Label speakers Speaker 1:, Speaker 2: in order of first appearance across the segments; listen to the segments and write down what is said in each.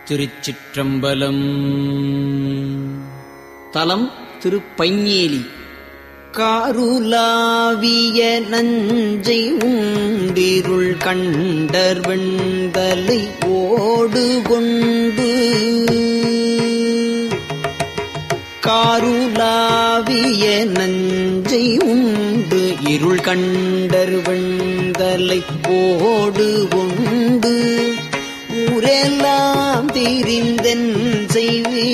Speaker 1: திருச்சிற்றம்பலம் தலம் திருப்பைஞ்சேலி காருலாவிய நஞ்சை உண்டிருள் கண்டர் வெண்தலை ஓடு கொண்டு காருலாவிய நஞ்சை உண்டு இருள் கண்டர் வெண்தலை ஓடு கொண்டு ஊரெல்லாம் திரிந்தென் செய்வே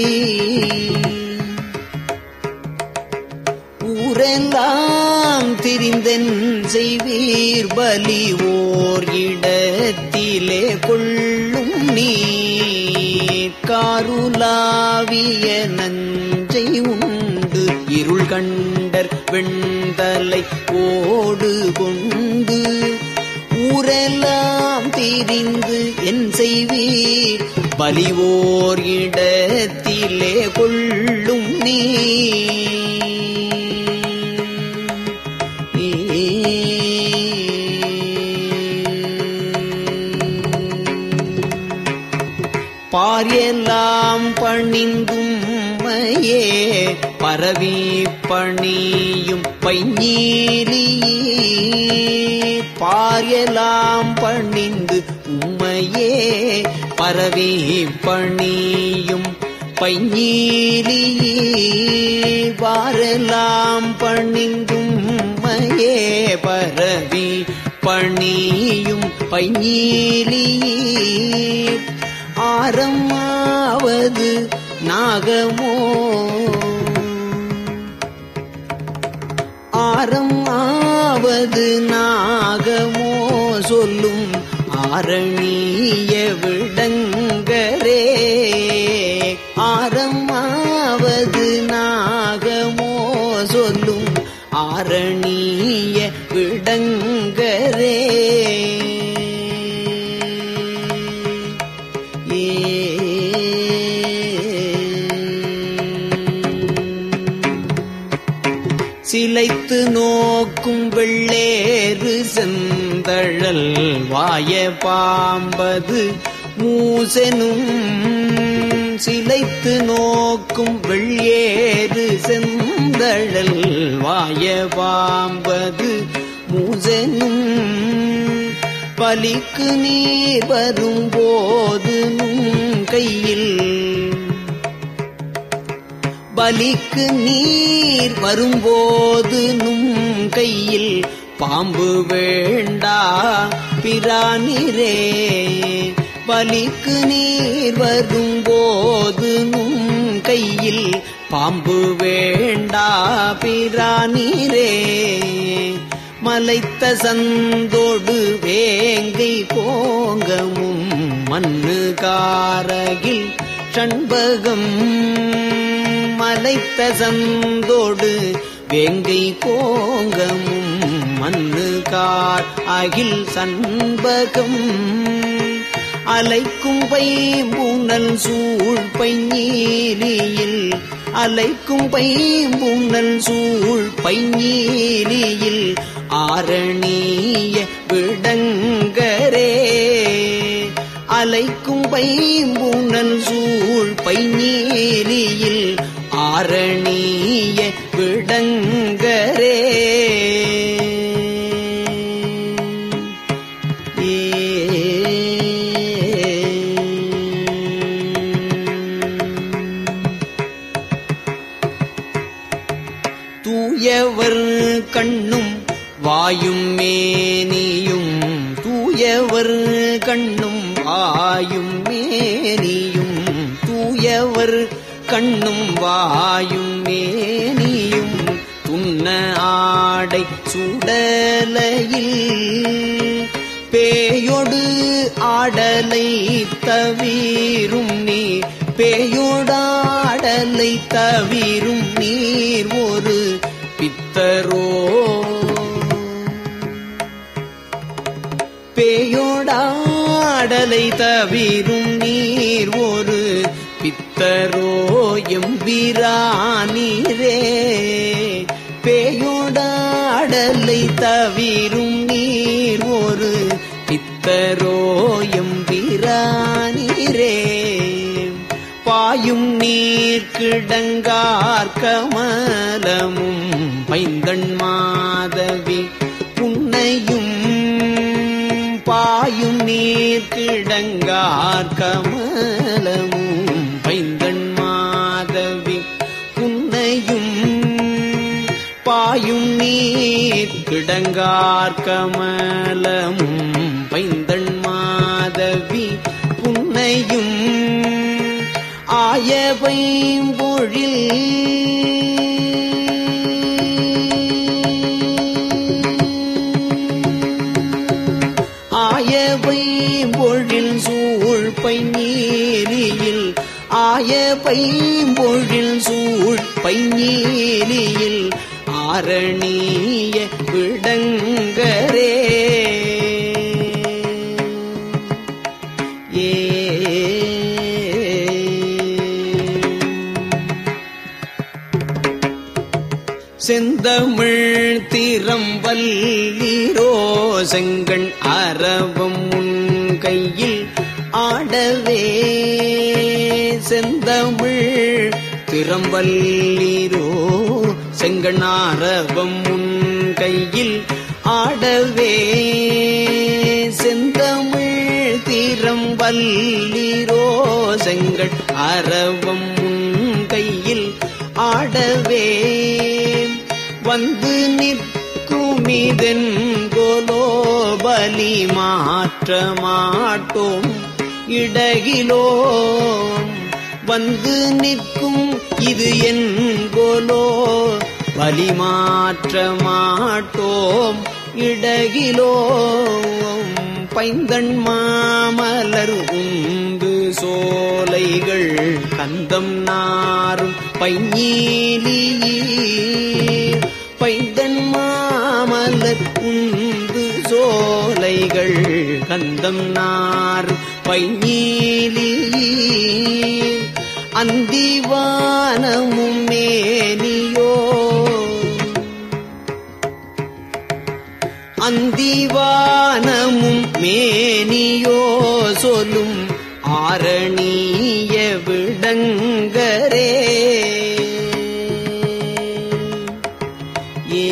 Speaker 1: ஊரெல்லாம் திரிந்தென் செய்வீர் பலி ஓர் இடத்திலே கொள்ளும் நீர் காருலாவிய நஞ்சை உண்டு இருள் கண்டர் வெண்தலை ஓடு கொண்டு ஊரெல்லாம் திரிந்து என் செய்வீர் பலிவோர் இடத்திலே கொள்ளும் நீ பாரியெல்லாம் பணிந்தும் மையே பரவி பணியும் பைஞ்சீலி பாரியெல்லாம் பணிந்து உம்மையே பரவி பணியும் பைஞ்சீலி வாரெல்லாம் பணிந்தும் மையே பரவி பணியும் பைஞ்சீலி ஆரமாவது நாகமோ ஆரமாவது நாகமோ சொல்லும் ஆரணிய விடங்கரே ஆரமாவது நாகமோ சொல்லும் ஆரணிய விடங்கரே சிலைத்து நோக்கும் வெள்ளேறு செந்தழல் வாய பாம்பது மூசனும் சிலைத்து நோக்கும் வெள்ளேறு செந்தழல் வாய பாம்பது மூசனும் பலிக்கு நீர் வரும்போது நும் கையில் பலிக்கு நீர் வரும்போது நும் கையில் பாம்பு வேண்டா பிரானிரே பலிக்கு நீர் வரும்போது நும் கையில் பாம்பு வேண்டா பிரானிரே மலைத்த சந்தோடு வேங்கை கோங்கமும் மண்ணு காரகில் சண்பகம் மலைத்த சந்தோடு வேங்கை கோங்கமும் மண்ணு கார் அகில் சண்பகம் அலைக்கும் பைம்பூனல் சூழ் பைஞீலியில் அலைக்கும் பைம்பூனல் சூழ் பைஞீலியில் ஆரணிய விடங்கரே அலைக்கும் பைம்பூனல் சூழ் பைஞீலியில் ஆரணிய விடங்கரே தூயவர் கண்ணும் வாயும் மேனியும் தூயவர் கண்ணும் வாயும் மேனியும் தூயவர் கண்ணும் வாயும் மேனியும் துண்ண ஆடை சுடலையில் பேயொடு ஆடலை தவிரும் நீர் பேயோடாடலை தவிரும் நீர் ஒரு பித்தரோ பேயோடாடலை தவிரும் நீர் ஒரு பித்தரோ எம்பிரானீரே பேயோடாடலை தவிரும் நீர் ஒரு பித்தரோ எம்பிரானீரே பாயும் நீர் கிடங்கார் கமலமும் பைந்தன் மாதவி புன்னையும் பாயும் நீர் கிடங்கார் கமலமும் பைந்தன் மாதவி புன்னையும் பாயும் நீர் கிடங்கார் கமலமும் பைந்தன் மாதவி புன்னையும் ஆயவை பொழில் ஆயவை பொழில் சூழ் பைநீலியில் ஆயவை பொழில் சூழ் பைநீலியில் ஆரணிய விடங்கரே ஏ செந்தமிழ் திறம்பல்லீரோ செங்கண் அரவம் உன் கையில் ஆடவே செந்தமிழ் திறம்பல்லீரோ செங்கண் அரவம் உன் கையில் ஆடவே செந்தமிழ் திறம்பல்லீரோ செங்கண் அரவம் உன் கையில் ஆடவே வந்து நிற்குமிதென்கொலோ பலி மாற்ற மாட்டோம் இடகிலோம் வந்து நிற்கும் இது என்கொலோ பலி மாற்ற மாட்டோம் இடகிலோம் பைந்தன் மாமலர் உந்து சோலைகள் கந்தம் நாரும் பைஞீலியீர் பைந்தன் மாமலர் உந்து சோலைகள் கந்தம் நாரும் பைஞீலியீர் அந்திவானமும் மேனியோ அந்திவானமும் மேனியோ சொல்லும் ஆரணிய விடங்கரே ஏ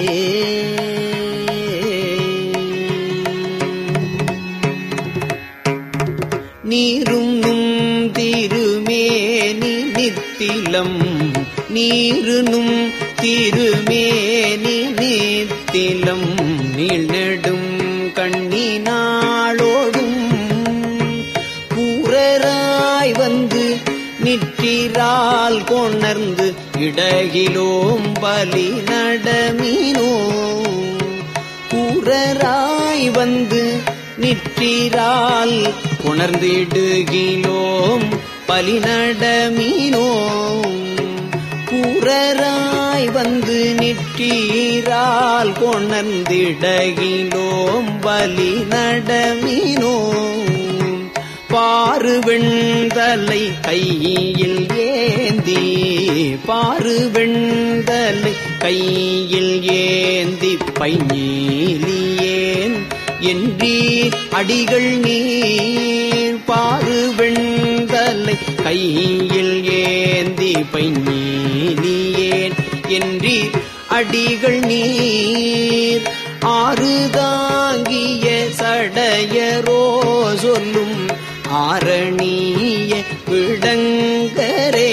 Speaker 1: நீரும் நும் திருமேனி நித்திலம் நீருனும் திருமேனி நித்திலம் நீழ்நெடும் கண்ணினாளோடும் கூரராய் வந்து நிற்றிரால் கொணர்ந்து இடகிலோம் பலி நடமினோ கூரராய் வந்து நிற்றிரால் உணர்ந்திடுகிலோம் பலி நடமினோம் கூரராய் வந்து நிற்றீரால் கொணர்ந்திடகிலோம் பலி நடமினோம் பாரு வெண்தலை கையில் ஏந்தி பாரு வெண்தலை கையில் ஏந்தி பைஞீலியேன் என்றீர் அடிகள் நீர் பாரு வெண்தலை கையில் ஏந்தி பைஞீலியேன் என்றீர் அடிகள் நீர் ஆறு தாங்கிய சடையரோ சொல்லும் ஆரணிய விடங்கரே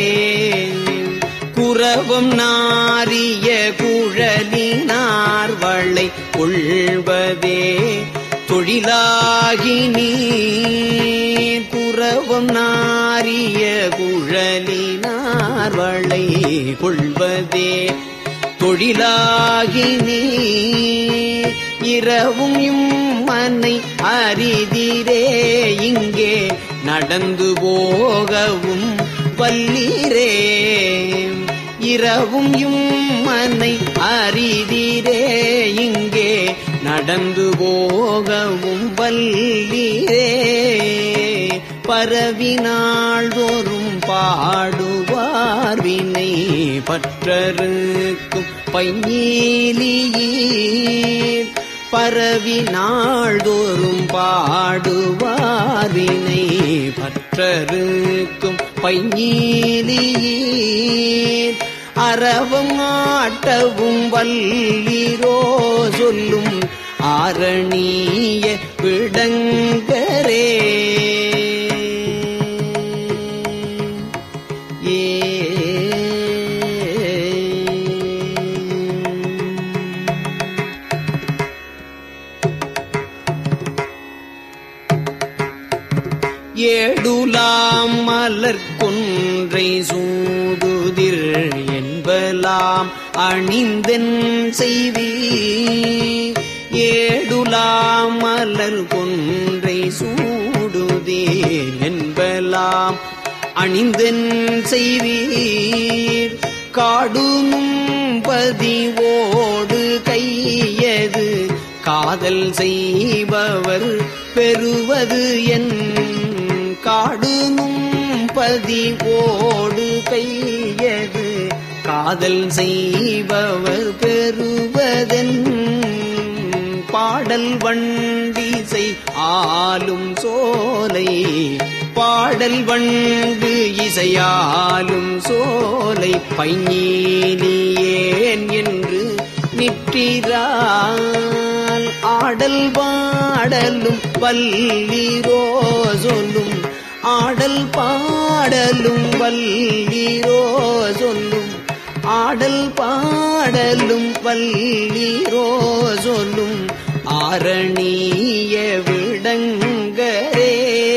Speaker 1: குரவம் நாரிய குழலினார் வளை கொள்வதே தொழிலாகி நீர் குரவம் நாரிய குழலினார் வளை கொள்வதே தொழிலாகி நீ இரவும் இம்மனை அரிதிரே இங்கே நடந்து போகவும் வல்லீரே இரவும் இம்மனை அரிதிரே இங்கே நடந்து போகவும் வல்லீரே பரவினாள்தோறும் பாடுவார் வினை பற்றருக்கும் பைஞீலியீர் பரவி நாள்தோறும் பாடுவார் வினை பற்றருக்கும் பைஞீலியீர் அறவும் ஆட்டவும் வல்லீரோ சொல்லும் ஆரணிய விடங்கரே ஏ ஏடுலாம் மலர் கொன்றை சூடுதிர் என்பலாம் அணிந்தென் செய்வி ஏடுலாம் மலர் கொன்றை சூடுதீர் என்பலாம் அணிந்தென் செய்வீர் காடுனும் பதிவோடு கையது காதல் செய்பவர் பெறுவது என் காடுனும் பதிவோடு கையது காதல் செய்பவர் பெறுவதென் பாடல் வண்டிசை ஆளும் சோலை பாடல் வண்டு இசையாலும் சோலை பைஞீலியேன் என்று நிற்றிரால் ஆடல் பாடலும் வல்லீரோ சொல்லும் ஆடல் பாடலும் வல்லீரோ சொல்லும் ஆடல் பாடலும் வல்லீரோ சொல்லும் ஆரணிய விடங்கரே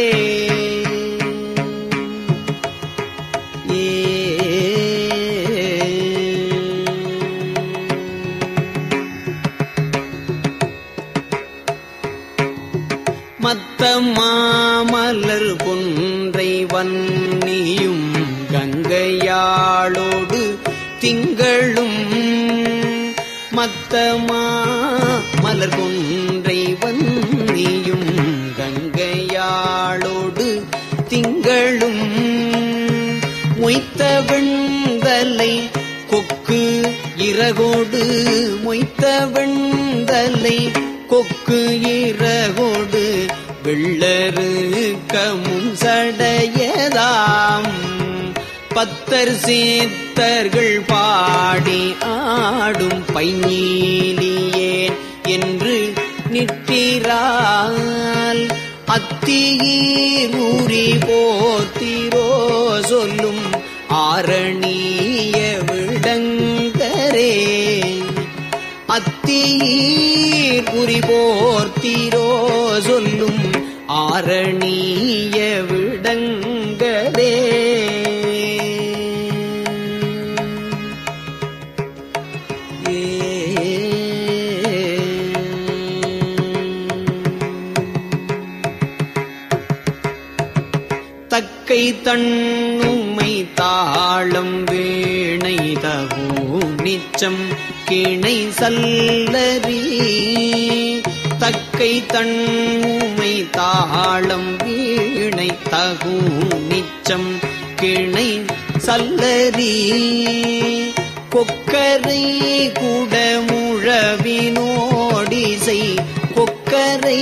Speaker 1: மத்த மாமலர் கொன்றை வன்னியும் கங்கையாளோடு திங்களும் மத்த மலர் கொன்றை வன்னியும் கங்கையாளோடு திங்களும் மொய்த்த வெண்தலை கொக்கு இறகோடு மொய்த்த வெண்தலை கொக்கு இறகோடு வெள்ளரு கமும் சடையதாம் பத்தர் சேத்தர்கள் பாடி ஆடும் பைஞீலியேன் என்று நிற்கிறால் அத்தியீர் ஊறி போத்திரோ சொல்லும் ஆரணிய விடங்கரே அத்தீர் புரி போர்த்திரோ சொல்லும் ஆரணிய விடங்கரே தக்கை தன்னுமை தாளம் வீணை தகூ நிச்சம் கிணை சல்லரி தக்கை தன்னுமை தாளம் வீணை தகூ நிச்சம் கிணை சல்லரி கொக்கரை குடமுழவினோடிசை கொக்கரை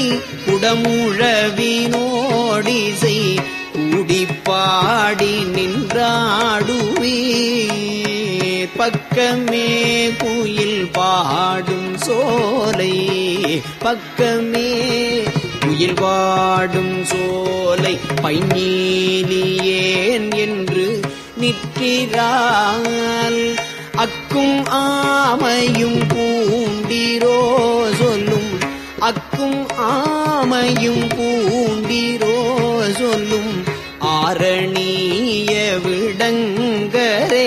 Speaker 1: குடமுழவினோடிசை கூடிப்பாடி நின்றாடுவீர் பக்கமே குயில் பாடும் சோலை பக்கமே குயில் பாடும் சோலை பைஞீலியேன் என்று நிற்கிறாள் அக்கும் ஆமையும் பூண்டிரோ சொல்லும் அக்கும் ஆமையும் பூண்டிரோ சொல்லும் ஆரணிய விடங்கரே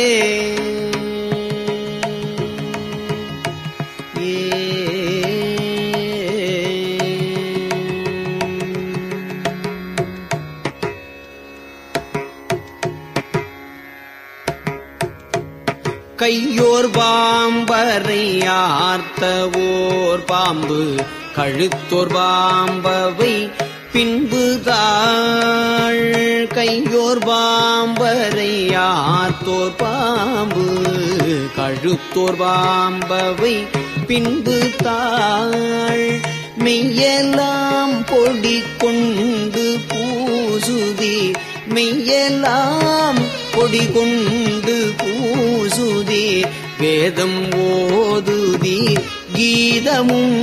Speaker 1: கையோர் பாம்பரை ஆர்த்தவோர் பாம்பு கழுத்தோர் பாம்பவை பின்பு தாள் கையோர் பாம்பரை ஆர்த்தோர் பாம்பு கழுத்தோர் பாம்பவை பின்பு தாள் மெய்யெல்லாம் பொடி கொண்டு பூசுதி மெய்யெல்லாம் பொடி கொண்டு பூசுதீர் வேதம் ஓதுதீர் கீதமும்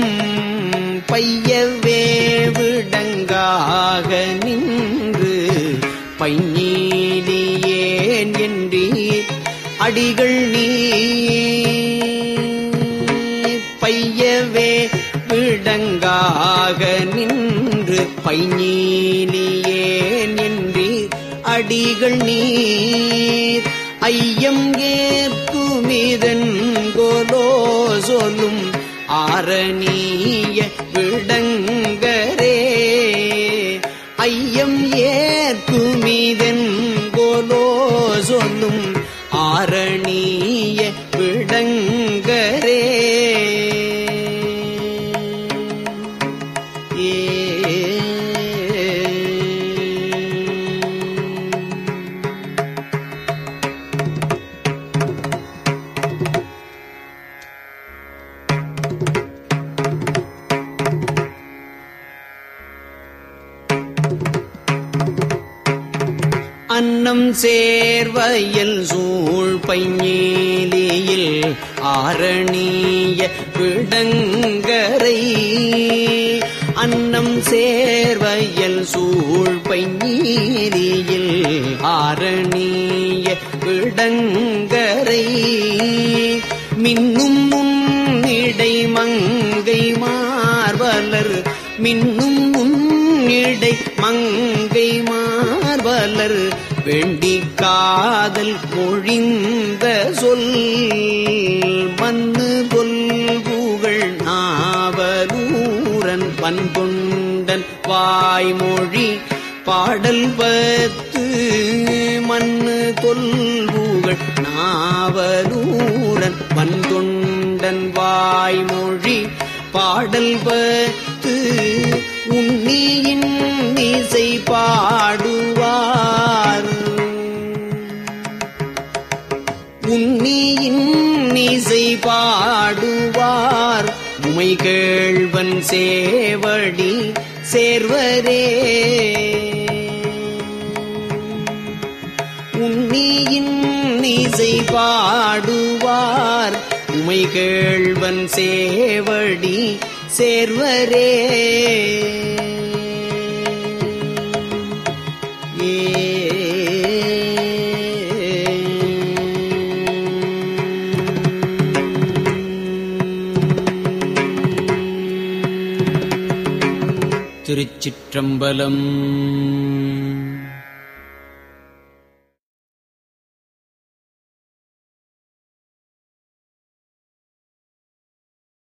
Speaker 1: பையவே விடங்காக நின்று பைஞீலியேன் என்றீர் அடிகள் நீ பையவே விடங்காக நின்று பைஞீலியேன் என்றீர் அடிகள் நீர் ஐயம் ஏற்குமிதன் கோலோ சொல்லும் ஆரணிய விடங்கரே ஐயம் ஏற்குமிதன் கோலோ சொல்லும் ஆரணிய விடங்கரே ஏ அன்னம் சேர்வயல் சூழ் பைஞேலியில் ஆரணிய விடங்கரை அன்னம் சேர்வயல் சூழ் பைஞேலியில் ஆரணிய விடங்கரை மின்னும் முன்னிடை மங்கை மார்வலர் மின்னும் முன்னிடை மங்கை மார்வலர் வேண்டி காதல் பொழிந்த சொல் மண்ணு தொல் புகழ் நாவலூரன் பண்பொண்டன் வாய்மொழி பாடல் பத்து மண்ணு தொல்புகள் நாவலூரன் வந்தொண்டன் வாய்மொழி பாடல் பத்து உன்னியின் இசை பாடுவார் உன்னியின் இசை பாடுவார் உமை கேள்வன் சேவடி சேர்வரே உன்னியின் இசை பாடுவார் உமை கேள்வன் சேவடி சேர்வரே திருச்சிற்றம்பலம்